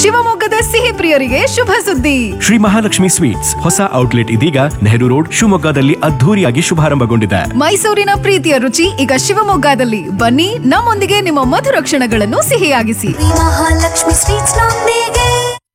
ಶಿವಮೊಗ್ಗದ ಸಿಹಿ ಪ್ರಿಯರಿಗೆ ಶುಭ ಸುದ್ದಿ ಶ್ರೀ ಮಹಾಲಕ್ಷ್ಮಿ ಸ್ವೀಟ್ಸ್ ಹೊಸ ಔಟ್ಲೆಟ್ ಇದೀಗ ನೆಹರು ರೋಡ್ ಶಿವಮೊಗ್ಗದಲ್ಲಿ ಅದ್ಧೂರಿಯಾಗಿ ಶುಭಾರಂಭಗೊಂಡಿದೆ ಮೈಸೂರಿನ ಪ್ರೀತಿಯ ರುಚಿ ಈಗ ಶಿವಮೊಗ್ಗದಲ್ಲಿ ಬನ್ನಿ ನಮ್ಮೊಂದಿಗೆ ನಿಮ್ಮ ಮಧುರ ಕ್ಷಣಗಳನ್ನು ಸಿಹಿಯಾಗಿಸಿ ಶ್ರೀ ಮಹಾಲಕ್ಷ್ಮಿ ಸ್ವೀಟ್ಸ್ ನೊಂದಿಗೆ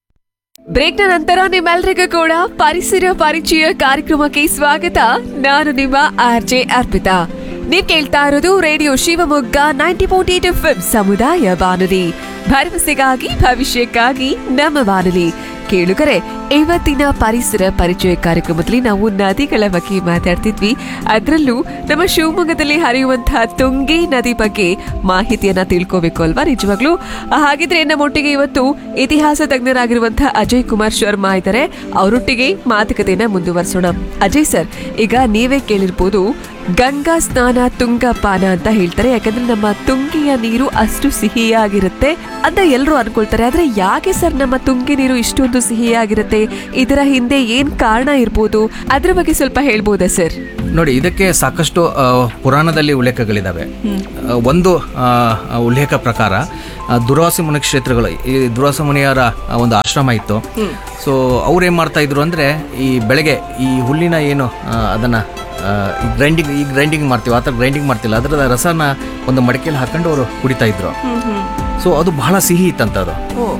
ಬ್ರೇಕ್ನ ನಂತರ ನಿಮ್ಮೆಲ್ಲರಿಗೂ ಕೂಡ ಪರಿಸರ ಪರಿಚಯ ಕಾರ್ಯಕ್ರಮಕ್ಕೆ ಸ್ವಾಗತ ನಾನು ನಿಮ್ಮ ಆರ್ ಜೆ ಅರ್ಪಿತಾ ನೀವ್ ಕೇಳ್ತಾ ಇರೋದು radio Shivamogga ninety point eight F ಸಮುದಾಯ ಬಾನುಲಿ ಭರವಸೆಗಾಗಿ ಭವಿಷ್ಯಕ್ಕಾಗಿ ನಮ್ಮ ಬಾನುಲಿ ಕೇಳುಗರೆ ಇವತ್ತಿನ ಪರಿಸರ ಪರಿಚಯ ಕಾರ್ಯಕ್ರಮದಲ್ಲಿ ನಾವು ನದಿಗಳ ಬಗ್ಗೆ ಮಾತಾಡ್ತಿದ್ವಿ ಅದರಲ್ಲೂ ನಮ್ಮ ಶಿವಮೊಗ್ಗದಲ್ಲಿ ಹರಿಯುವಂತಹ ತುಂಗೆ ನದಿ ಬಗ್ಗೆ ಮಾಹಿತಿಯನ್ನ ತಿಳ್ಕೋಬೇಕು ಅಲ್ವಾ ನಿಜವಾಗ್ಲೂ ಹಾಗಿದ್ರೆ ನಮ್ಮೊಟ್ಟಿಗೆ ಇವತ್ತು ಇತಿಹಾಸ ತಜ್ಞರಾಗಿರುವಂತಹ ಅಜಯ್ ಕುಮಾರ್ ಶರ್ಮಾ ಇದ್ದಾರೆ ಅವರೊಟ್ಟಿಗೆ ಮಾತುಕತೆಯನ್ನ ಮುಂದುವರಿಸೋಣ ಅಜಯ್ ಸರ್ ಈಗ ನೀವೇ ಕೇಳಿರ್ಬೋದು ಗಂಗಾ ಸ್ನಾನ ತುಂಗ ಪಾನ ಅಂತ ಹೇಳ್ತಾರೆ ಯಾಕಂದ್ರೆ ನಮ್ಮ ತುಂಗಿಯ ನೀರು ಅಷ್ಟು ಸಿಹಿಯಾಗಿರುತ್ತೆ ಅಂತ ಎಲ್ಲರೂ ಅನ್ಕೊಳ್ತಾರೆ ಆದ್ರೆ ಯಾಕೆ ಸರ್ ನಮ್ಮ ತುಂಗಿ ನೀರು ಇಷ್ಟೊಂದು ಸಿಹಿಯಾಗಿರುತ್ತೆ ಇದರ ಹಿಂದೆ ಏನ್ ಕಾರಣ ಇರ್ಬೋದು ಅದ್ರ ಬಗ್ಗೆ ಸ್ವಲ್ಪ ಹೇಳ್ಬೋದಾ ಸರ್ ನೋಡಿ ಇದಕ್ಕೆ ಸಾಕಷ್ಟು ಆ, ಪುರಾಣದಲ್ಲಿ ಉಲ್ಲೇಖಗಳಿದ್ದಾವೆ ಆ, ಒಂದು ಆ, ಉಲ್ಲೇಖ ಪ್ರಕಾರ ಆ, ದುರ್ವಾಸ ಮುನಿ ಕ್ಷೇತ್ರಗಳು ಈ ದುರ್ವಾಸ ಮುನಿಯರ ಆ, ಒಂದು ಆಶ್ರಮ ಇತ್ತು ಸೊ ಅವ್ರು ಏನು ಮಾಡ್ತಾ ಇದ್ರು ಅಂದರೆ ಈ ಬೆಳಗ್ಗೆ ಈ ಹುಲ್ಲಿನ ಏನು ಆ, ಅದನ್ನ ಗ್ರೈಂಡಿಂಗ್ ಈ ಗ್ರೈಂಡಿಂಗ್ ಮಾಡ್ತೀವಿ ಆ ಥರ ಗ್ರೈಂಡಿಂಗ್ ಮಾಡ್ತಿಲ್ಲ ಅದರ ರಸನ ಒಂದು ಮಡಿಕೆಯಲ್ಲಿ ಹಾಕೊಂಡು ಅವರು ಕುಡಿತಾ ಇದ್ರು ಸೊ ಅದು ಬಹಳ ಸಿಹಿ ಇತ್ತಂತ ಅದು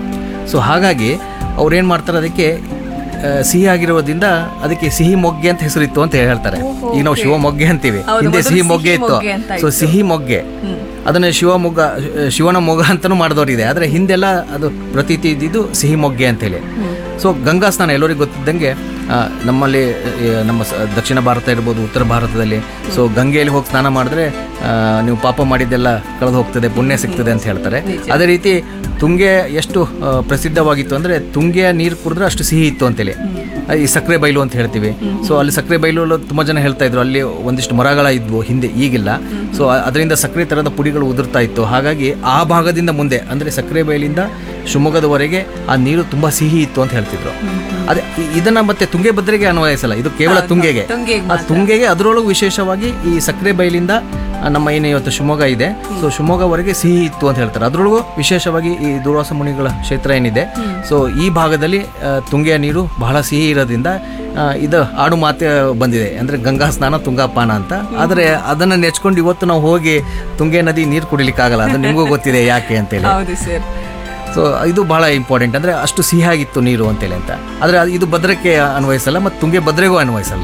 ಸೊ ಹಾಗಾಗಿ ಅವ್ರು ಏನು ಮಾಡ್ತಾರೆ ಅದಕ್ಕೆ ಆ, ಸಿಹಿ ಆಗಿರೋದ್ರಿಂದ ಅದಕ್ಕೆ ಸಿಹಿ ಮೊಗ್ಗೆ ಅಂತ ಹೆಸರಿತ್ತು ಅಂತ ಹೇಳ್ತಾರೆ ಈಗ ನಾವು ಶಿವ ಮೊಗ್ಗೆ ಅಂತೀವಿ ಹಿಂದೆ ಸಿಹಿ ಮೊಗ್ಗೆ ಇತ್ತು ಸೊ ಸಿಹಿ ಮೊಗ್ಗೆ ಅದನ್ನ ಶಿವಮೊಗ್ಗ ಶಿವನ ಮೊಗ್ಗ ಅಂತಾನೂ ಮಾಡಿದವರಿದೆ ಆದರೆ ಹಿಂದೆಲ್ಲ ಅದು ಪ್ರತೀತಿ ಇದ್ದಿದ್ದು ಸಿಹಿ ಮೊಗ್ಗೆ ಅಂತೇಳಿ ಸೊ ಗಂಗಾ ಸ್ನಾನ ಎಲ್ಲರಿಗೂ ಗೊತ್ತಿದ್ದಂಗೆ ಆ, ನಮ್ಮಲ್ಲಿ ಆ, ನಮ್ಮ ಸ- ದಕ್ಷಿಣ ಭಾರತ ಇರ್ಬೋದು ಉತ್ತರ ಭಾರತದಲ್ಲಿ ಸೊ ಗಂಗೆಯಲ್ಲಿ ಹೋಗಿ ಸ್ನಾನ ಮಾಡಿದ್ರೆ ಆ, ನೀವು ಪಾಪ ಮಾಡಿದ್ದೆಲ್ಲ ಕಳೆದು ಹೋಗ್ತದೆ ಪುಣ್ಯ ಸಿಗ್ತದೆ ಅಂತ ಹೇಳ್ತಾರೆ ಅದೇ ರೀತಿ ತುಂಗೆ ಎಷ್ಟು ಆ, ಪ್ರಸಿದ್ಧವಾಗಿತ್ತು ಅಂದರೆ ತುಂಗೆಯ ನೀರು ಕುಡಿದ್ರೆ ಅಷ್ಟು ಸಿಹಿ ಇತ್ತು ಅಂತೇಳಿ ಆ, ಈ ಸಕ್ಕರೆ ಬೈಲು ಅಂತ ಹೇಳ್ತೀವಿ ಸೊ ಅಲ್ಲಿ ಸಕ್ಕರೆ ಬೈಲು ತುಂಬ ಜನ ಹೇಳ್ತಾ ಇದ್ರು ಅಲ್ಲಿ ಒಂದಿಷ್ಟು ಮರಗಳ ಇದ್ವು ಹಿಂದೆ ಈಗಿಲ್ಲ ಸೊ ಅದರಿಂದ ಸಕ್ಕರೆ ಥರದ ಪುಡಿಗಳು ಉದುರ್ತಾ ಇತ್ತು ಹಾಗಾಗಿ ಆ ಭಾಗದಿಂದ ಮುಂದೆ ಅಂದರೆ ಸಕ್ಕರೆ ಬೈಲಿಂದ ಶಿವಮೊಗ್ಗದವರೆಗೆ ಆ ನೀರು ತುಂಬ ಸಿಹಿ ಇತ್ತು ಅಂತ ಹೇಳ್ತಿದ್ರು ಅದೇ ಇ- ಇದನ್ನ ಮತ್ತೆ ತುಂಗೆ ಭದ್ರೆಗೆ ಅನ್ವಯಿಸಲ್ಲ ಇದು ಕೇವಲ ತುಂಗೆಗೆ ಆ ತುಂಗೆಗೆ ಅದರೊಳಗೂ ವಿಶೇಷವಾಗಿ ಈ ಸಕ್ಕರೆ ಬೈಲಿಂದ ಆ, ನಮ್ಮ ಏನು ಇವತ್ತು ಶಿವಮೊಗ್ಗ ಇದೆ ಸೊ ಶಿವಮೊಗ್ಗವರೆಗೆ ಸಿಹಿ ಇತ್ತು ಅಂತ ಹೇಳ್ತಾರೆ ಅದರೊಳಗೂ ವಿಶೇಷವಾಗಿ ಈ ದುರ್ವಾಸ ಮುನಿಗಳ ಕ್ಷೇತ್ರ ಏನಿದೆ ಸೊ ಈ ಭಾಗದಲ್ಲಿ ಆ, ತುಂಗೆಯ ನೀರು ಬಹಳ ಸಿಹಿ ಇರೋದ್ರಿಂದ ಆ, ಇದು ಆಡು ಮಾತೆ ಬಂದಿದೆ ಅಂದ್ರೆ ಗಂಗಾ ಸ್ನಾನ ತುಂಗಾಪಾನ ಅಂತ ಆದರೆ ಅದನ್ನ ನೆಚ್ಕೊಂಡು ಇವತ್ತು ನಾವು ಹೋಗಿ ತುಂಗೆ ನದಿ ನೀರು ಕುಡಿಲಿಕ್ಕಾಗಲ್ಲ ಅದು ನಿಮಗೂ ಗೊತ್ತಿದೆ ಯಾಕೆ ಅಂತೇಳಿ ಹೌದು ಸರ್ ಸೊ ಇದು ಬಹಳ ಇಂಪಾರ್ಟೆಂಟ್ ಅಂದ್ರೆ ಅಷ್ಟು ಸಿಹಿಯಾಗಿತ್ತು ನೀರು ಅಂತೇಳಿ ಅಂತ ಆದ್ರೆ ಅದು- ಇದು ಭದ್ರಕ್ಕೆ ಅನ್ವಯಿಸಲ್ಲ ಮತ್ತು ತುಂಗೆ ಭದ್ರೆಗೂ ಅನ್ವಯಿಸಲ್ಲ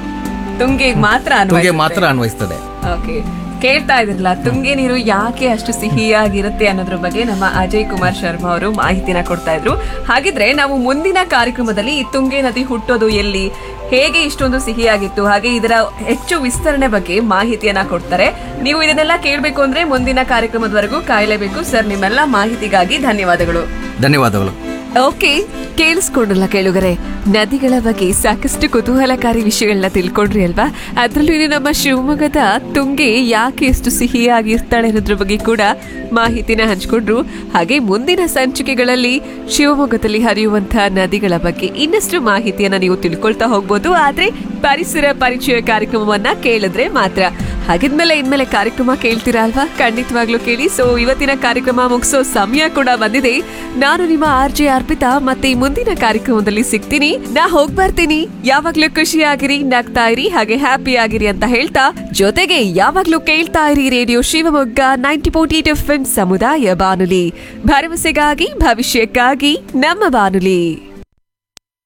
ತುಂಗೆ ಮಾತ್ರ ತುಂಗೆ ಮಾತ್ರ ಅನ್ವಯಿಸ್ತದೆ ಓಕೆ ಕೇಳ್ತಾ ಇದ್ರಲ್ಲ ತುಂಗೆ ನೀರು ಯಾಕೆ ಅಷ್ಟು ಸಿಹಿಯಾಗಿರುತ್ತೆ ಅನ್ನೋದ್ರ ಬಗ್ಗೆ ನಮ್ಮ ಅಜಯ್ ಕುಮಾರ್ ಶರ್ಮಾ ಅವರು ಮಾಹಿತಿನ ಕೊಡ್ತಾ ಇದ್ರು ಹಾಗಿದ್ರೆ ನಾವು ಮುಂದಿನ ಕಾರ್ಯಕ್ರಮದಲ್ಲಿ ಈ ತುಂಗೆ ನದಿ ಹುಟ್ಟೋದು ಎಲ್ಲಿ ಹೇಗೆ ಇಷ್ಟೊಂದು ಸಿಹಿಯಾಗಿತ್ತು ಹಾಗೆ ಇದರ ಹೆಚ್ಚು ವಿಸ್ತರಣೆ ಬಗ್ಗೆ ಮಾಹಿತಿಯನ್ನ ಕೊಡ್ತಾರೆ ನೀವು ಇದನ್ನೆಲ್ಲ ಕೇಳಬೇಕು ಅಂದ್ರೆ ಮುಂದಿನ ಕಾರ್ಯಕ್ರಮದವರೆಗೂ ಕಾಯಲೇಬೇಕು ಸರ್ ನಿಮ್ಮೆಲ್ಲ ಮಾಹಿತಿಗಾಗಿ ಧನ್ಯವಾದಗಳು ಧನ್ಯವಾದಗಳು ಓಕೆ ಕೇಳಿಸ್ಕೊಂಡಲ್ಲ ಕೇಳುಗರೆ ನದಿಗಳ ಬಗ್ಗೆ ಸಾಕಷ್ಟು ಕುತೂಹಲಕಾರಿ ವಿಷಯಗಳನ್ನ ತಿಳ್ಕೊಂಡ್ರಿ ಅಲ್ವಾ ಅದ್ರಲ್ಲೂ ಇನ್ನು ನಮ್ಮ ಶಿವಮೊಗ್ಗದ ತುಂಗೆ ಯಾಕೆ ಎಷ್ಟು ಸಿಹಿಯಾಗಿರ್ತಾಳೆ ಅನ್ನೋದ್ರ ಬಗ್ಗೆ ಕೂಡ ಮಾಹಿತಿನ ಹಂಚ್ಕೊಂಡ್ರು ಹಾಗೆ ಮುಂದಿನ ಸಂಚಿಕೆಗಳಲ್ಲಿ ಶಿವಮೊಗ್ಗದಲ್ಲಿ ಹರಿಯುವಂತಹ ನದಿಗಳ ಬಗ್ಗೆ ಇನ್ನಷ್ಟು ಮಾಹಿತಿಯನ್ನ ನೀವು ತಿಳ್ಕೊಳ್ತಾ ಹೋಗ್ಬೋದು ಆದ್ರೆ ಪರಿಸರ ಪರಿಚಯ ಕಾರ್ಯಕ್ರಮವನ್ನ ಕೇಳಿದ್ರೆ ಮಾತ್ರ ಹಾಗಿದ್ಮೇಲೆ ಇನ್ಮೇಲೆ ಕಾರ್ಯಕ್ರಮ ಕೇಳ್ತೀರಾ ಅಲ್ವಾ ಖಂಡಿತವಾಗ್ಲೂ ಕೇಳಿ ಸೊ ಇವತ್ತಿನ ಕಾರ್ಯಕ್ರಮ ಮುಗಿಸೋ ಸಮಯ ಕೂಡ ಬಂದಿದೆ ನಾನು ನಿಮ್ಮ ಆರ್ ಜೆ ಅರ್ಪಿತಾ ಮತ್ತೆ ಈ ಮುಂದಿನ ಕಾರ್ಯಕ್ರಮದಲ್ಲಿ ಸಿಗ್ತೀನಿ ನಾ ಹೋಗ್ ಬರ್ತೀನಿ ಯಾವಾಗ್ಲೂ ಖುಷಿಯಾಗಿರಿ ನಗ್ತಾ ಇರಿ ಹಾಗೆ ಹ್ಯಾಪಿ ಆಗಿರಿ ಅಂತ ಹೇಳ್ತಾ ಜೊತೆಗೆ ಯಾವಾಗ್ಲೂ ಕೇಳ್ತಾ ಇರಿ radio Shivamogga ninety point eight F ಸಮುದಾಯ ಬಾನುಲಿ ಭರವಸೆಗಾಗಿ ಭವಿಷ್ಯಕ್ಕಾಗಿ ನಮ್ಮ ಬಾನುಲಿ